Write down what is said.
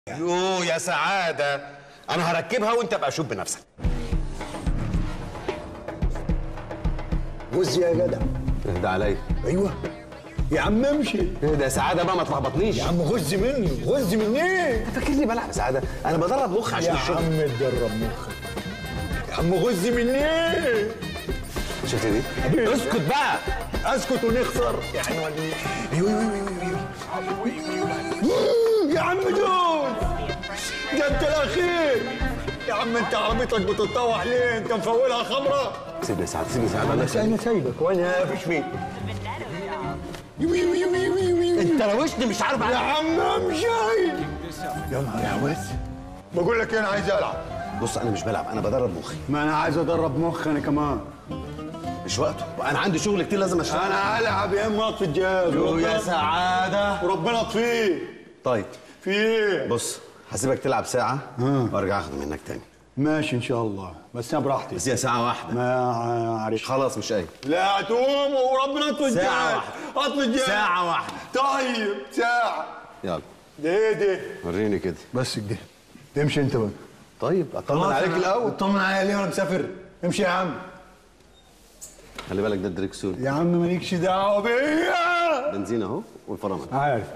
يو يا سعادة أنا هركبها وأنت بقى شوف بنفسك بص يا جدع اهدى عليا ايوه يا عم امشي اهدى يا سعادة بقى ما تلخبطنيش يا عم غز مني غز مني أنت فاكرني بلعب يا سعادة أنا بدرب مخ يا عشان الشغل عم اتدرب مخك يا عم غز مني شفت دي؟ اسكت بقى اسكت ونخسر يعني ولا ايه ايوه ايوه ايوه ايوه يا عم دوس ده انت الاخير يا عم انت عربيتك بتتطوح ليه انت مفولها خمره سيبني يا سعادة سيبني يا سعادة بس انا سايبك وانا قافش فيك يوي يوي يوي يوي يوي أنت روشني مش عارف يا عم امشي يا نهار يا واد بقول لك إيه، انا عايز العب بص أنا مش بلعب أنا بدرب مخي ما انا عايز ادرب مخ انا كمان مش وقته أنا عندي شغل كتير لازم أشتغل انا العب يا اما اطفي الجهاز يو يا وربنا- سعادة وربنا اطفيه طيب في ايه بص هسيبك تلعب ساعة وارجع اخد منك تاني ماشي ان شاء الله بس انا براحتي بس هي ساعة واحدة ما عارف خلاص مش قايل لا تقوم وربنا اطفي الجهاز ساعة واحدة. اطفي الجهاز ساعة واحدة طيب ساعة يلا ده ايه ده وريني كده بس كده تمشي انت بقى طيب اطمن عليك الاول اطمن عليا ليه وانا مسافر امشي يا عم خلي بالك ده الدريكسون يا عم مالكش دعوه بيا بنزين اهو والفرامل عارف